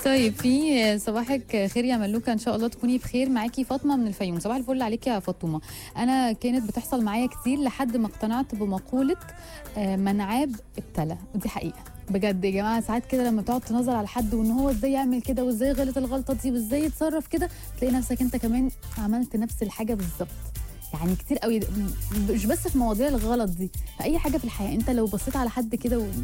طيب في صباحك خير يا ملوكه ان شاء الله تكوني بخير معاكي فاطمه من الفيوم صباح الفل عليك يا فاطمه انا كانت بتحصل معايا كتير لحد ما اقتنعت بمقوله آه، من عاب ابتلى ودي حقيقه بجد يا جماعه ساعات كده لما تقعد تنظر على حد وان هو ازاي يعمل كده وازاي غلط الغلطه دي وازاي يتصرف كده تلاقي نفسك انت كمان عملت نفس الحاجه بالظبط يعني كتير قوي مش بس في مواضيع الغلط دي في اي حاجه في الحياه انت لو بصيت على حد كده و...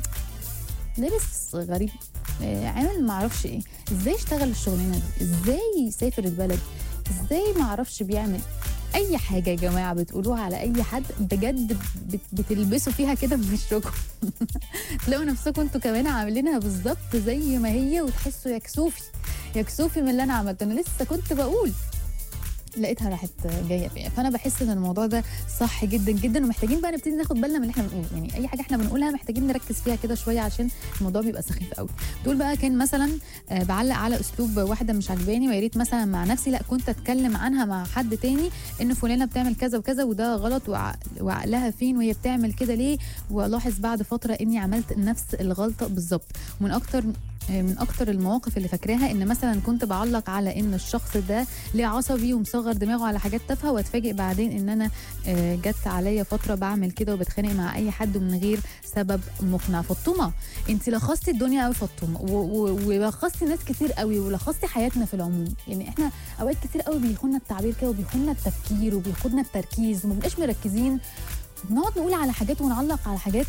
لابس غريب آه، عامل ما اعرفش ايه ازاي اشتغل الشغلانه دي ازاي يسافر البلد ازاي ما اعرفش بيعمل اي حاجه يا جماعه بتقولوها على اي حد بجد بت- بتلبسوا فيها كده في وشكم تلاقوا نفسكم انتوا كمان عاملينها بالظبط زي ما هي وتحسوا يا كسوفي يا كسوفي من اللي انا عملته انا لسه كنت بقول لقيتها راحت جايه فيا فانا بحس ان الموضوع ده صح جدا جدا ومحتاجين بقى نبتدي ناخد بالنا من اللي احنا بنقوله يعني اي حاجه احنا بنقولها محتاجين نركز فيها كده شويه عشان الموضوع بيبقى سخيف قوي دول بقى كان مثلا آه، بعلق على اسلوب واحده مش عجباني ويا ريت مثلا مع نفسي لا كنت اتكلم عنها مع حد تاني ان فلانه بتعمل كذا وكذا وده غلط وع- وعقلها فين وهي بتعمل كده ليه والاحظ بعد فتره اني عملت نفس الغلطه بالظبط ومن اكتر من اكتر المواقف اللي فاكراها ان مثلا كنت بعلق على ان الشخص ده ليه عصبي ومصغر دماغه على حاجات تافهه واتفاجئ بعدين ان انا آه، جت عليا فتره بعمل كده وبتخانق مع اي حد من غير سبب مقنع فطومه انت لخصتي الدنيا قوي فطومه و- و- ولخصتي ناس كتير قوي ولخصتي حياتنا في العموم يعني احنا اوقات كتير قوي بيخوننا التعبير كده وبيخوننا التفكير وبياخدنا التركيز وما بنبقاش مركزين وبنقعد نقول على حاجات ونعلق على حاجات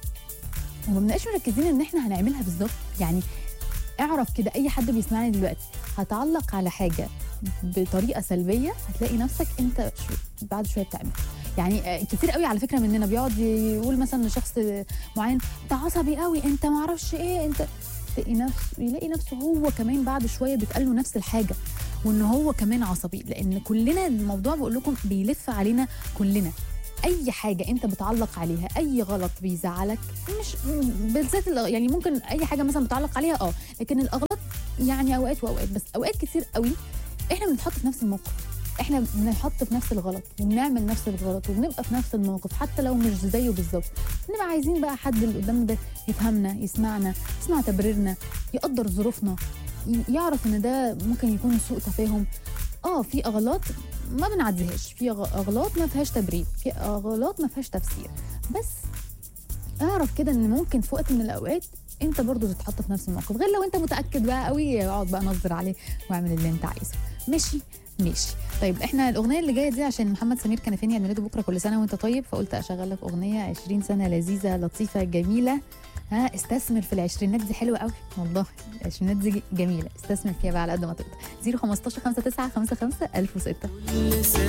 وما بنبقاش مركزين ان احنا هنعملها بالظبط يعني اعرف كده اي حد بيسمعني دلوقتي هتعلق على حاجه بطريقه سلبيه هتلاقي نفسك انت شو بعد شويه بتعمل يعني آه، كتير قوي على فكره مننا بيقعد يقول مثلا لشخص معين انت عصبي قوي انت ما اعرفش ايه انت تلاقي نفسه يلاقي نفسه هو كمان بعد شويه بيتقال له نفس الحاجه وان هو كمان عصبي لان كلنا الموضوع بقول لكم بيلف علينا كلنا اي حاجه انت بتعلق عليها اي غلط بيزعلك مش م- بالذات الأغ- يعني ممكن اي حاجه مثلا بتعلق عليها اه لكن الاغلاط يعني اوقات واوقات بس اوقات كتير قوي احنا بنتحط في نفس الموقف احنا بنحط في نفس الغلط وبنعمل نفس الغلط وبنبقى في نفس الموقف حتى لو مش زيه بالظبط بنبقى عايزين بقى حد اللي قدامنا ده يفهمنا يسمعنا يسمع تبريرنا يقدر ظروفنا ي- يعرف ان ده ممكن يكون سوء تفاهم اه في اغلاط ما بنعديهاش في أغ- اغلاط ما فيهاش تبرير في اغلاط ما فيهاش تفسير بس اعرف كده ان ممكن في وقت من الاوقات انت برضو تتحط في نفس الموقف غير لو انت متاكد بقى قوي اقعد بقى نظر عليه واعمل اللي انت عايزه ماشي ماشي طيب احنا الاغنيه اللي جايه دي عشان محمد سمير كنفاني عيد ميلاده بكره كل سنه وانت طيب فقلت اشغل لك اغنيه 20 سنه لذيذه لطيفه جميله ها استثمر في العشرينات دي حلوه قوي والله العشرينات دي جميله استثمر فيها بقى على قد ما تقدر 015 59 55 1006